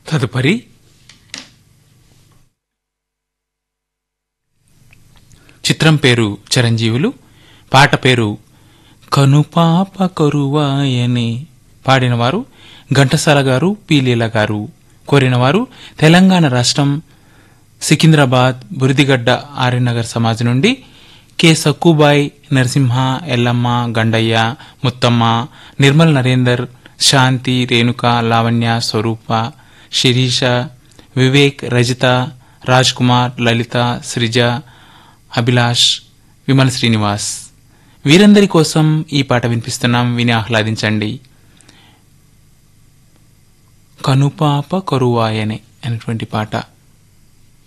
తదుపరి చిత్రం పేరు చిరంజీవులు పాట పేరు కనుపాప కరువాయని పాడినవారు ఘంటసాల గారు పీలీల గారు కోరినవారు తెలంగాణ రాష్ట్రం సికింద్రాబాద్ బురిదిగడ్డ ఆర్యనగర్ సమాజ్ నుండి కె సక్కుబాయ్ నరసింహ ఎల్లమ్మ గండయ్య ముత్తమ్మ నిర్మల్ నరేందర్ శాంతి రేణుక లావణ్య స్వరూప శిరీష వివేక్ రజిత రాజ్ కుమార్ లలిత సృజ అభిలాష్ విమల్ శ్రీనివాస్ వీరందరి కోసం ఈ పాట వినిపిస్తున్నాం విని ఆహ్లాదించండి కనుపాప కరువాయనే అనేటువంటి పాట